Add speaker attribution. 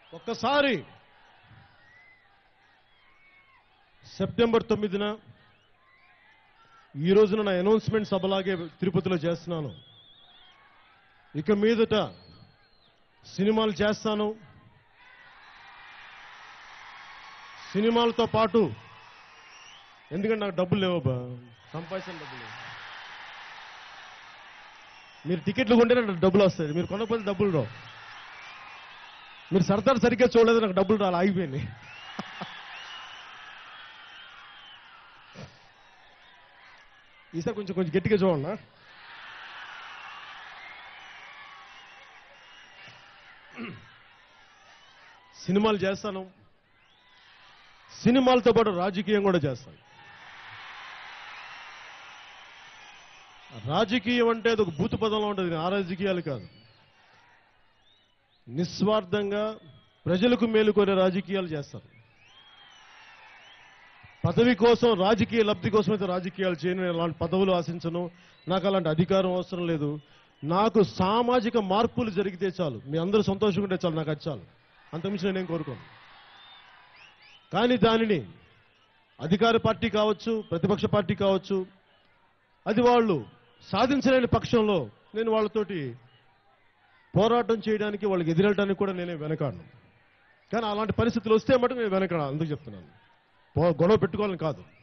Speaker 1: ఒక్కసారి సెప్టెంబర్ తొమ్మిదిన ఈ రోజున నా అనౌన్స్మెంట్ సభలాగే తిరుపతిలో చేస్తున్నాను ఇక మీదట సినిమాలు చేస్తాను సినిమాలతో పాటు ఎందుకంటే నాకు డబ్బులు లేవు బా సంపాదించిన డబ్బులు లేవు మీరు టికెట్లు కొంటేనే నాకు డబ్బులు వస్తాయి మీరు కొనకపోతే డబ్బులు రావు మీరు సరదాలు సరిగ్గా చూడలేదు నాకు డబ్బులు రాలి ఆగిపోయింది ఈసారి కొంచెం కొంచెం గట్టిగా చూడండి సినిమాలు చేస్తాను సినిమాలతో పాటు రాజకీయం కూడా చేస్తాను రాజకీయం అంటే అది ఒక భూత పదంలో ఉంటుంది ఆ రాజకీయాలు కాదు నిస్వార్థంగా ప్రజలకు మేలుకొనే రాజకీయాలు చేస్తారు పదవి కోసం రాజకీయ లబ్ధి కోసం అయితే రాజకీయాలు చేయను నేను అలాంటి పదవులు ఆశించను నాకు అలాంటి అధికారం అవసరం లేదు నాకు సామాజిక మార్పులు జరిగితే చాలు మీ అందరూ సంతోషంగా ఉంటే చాలు నాకు అది చాలు అంతమించి నేనేం కోరుకోను కానీ దానిని అధికార పార్టీ కావచ్చు ప్రతిపక్ష పార్టీ కావచ్చు అది వాళ్ళు సాధించలేని పక్షంలో నేను వాళ్ళతోటి పోరాటం చేయడానికి వాళ్ళకి ఎదురెళ్ళడానికి కూడా నేనే వెనకాడను కానీ అలాంటి పరిస్థితులు వస్తే మటుకు నేను వెనకాడ అందుకు చెప్తున్నాను పో- గొడవ పెట్టుకోవాలని కాదు